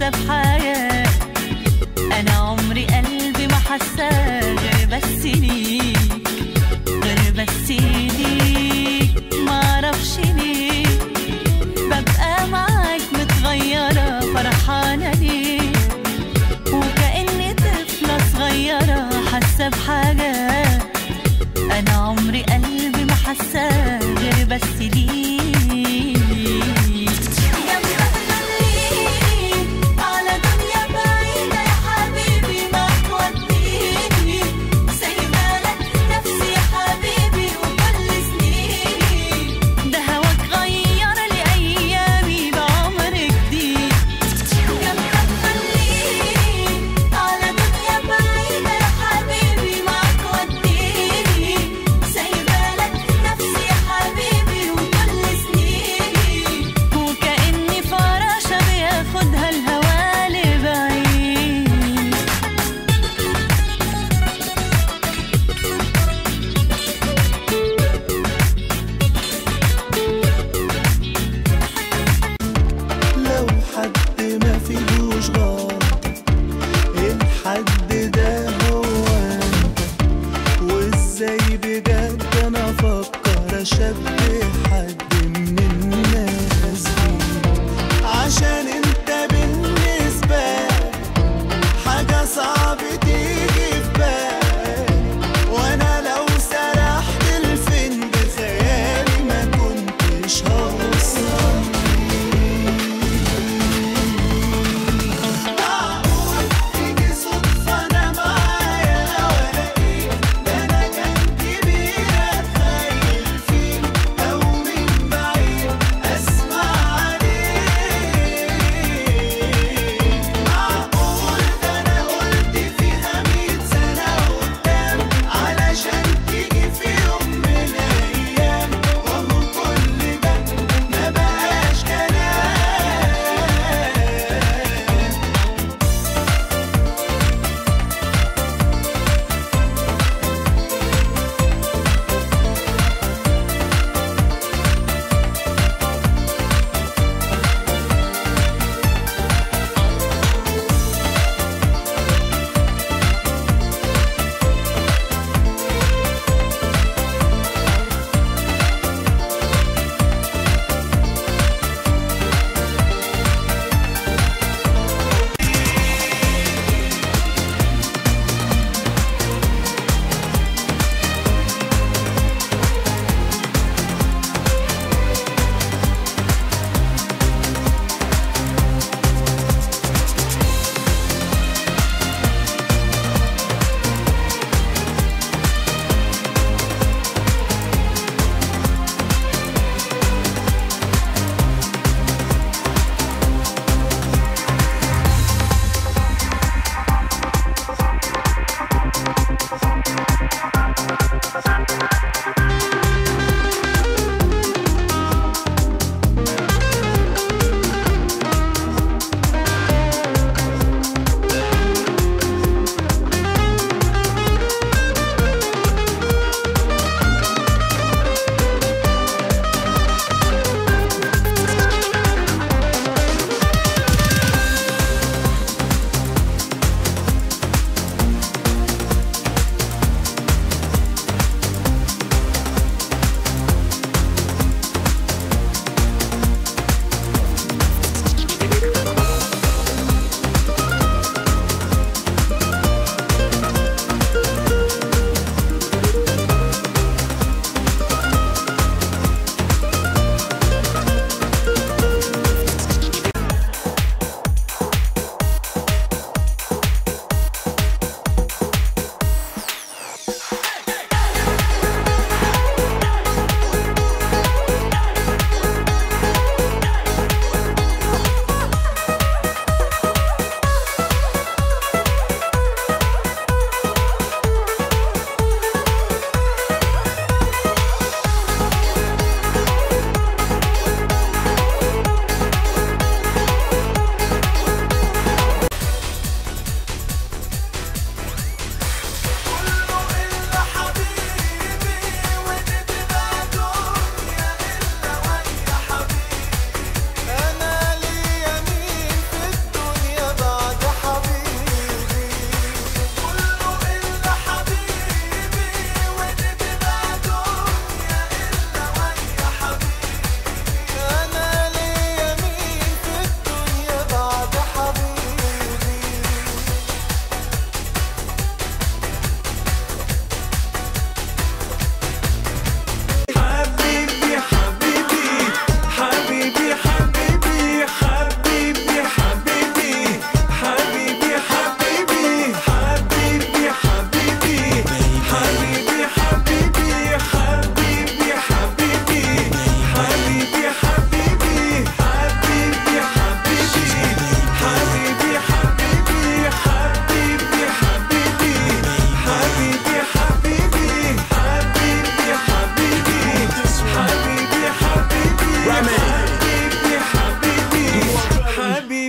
حاسة بحياة أنا عمري قلبي ما حساه غير بس ليك غير بس ليك معرفش ليه ببقى معاك متغيرة فرحانة ليه وكأني طفلة صغيرة حاسة بحاجة أنا عمري قلبي ما حساه غير بس ليك جنبك خليني على دنيا بعيدة يا حبيبي ما توديني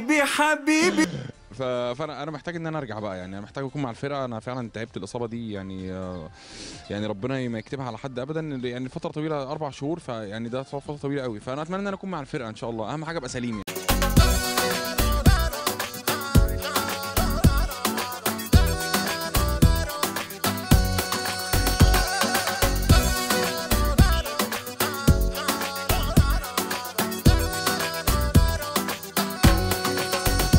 حبيبي حبيبي ف- فانا انا محتاج ان انا ارجع بقى يعني انا محتاج اكون مع الفرقه انا فعلا تعبت الاصابه دي يعني آه، يعني ربنا ما يكتبها على حد ابدا يعني فتره طويله اربع شهور فيعني ده فتره طويله قوي فانا اتمنى ان انا اكون مع الفرقه ان شاء الله اهم حاجه ابقى سليم يعني.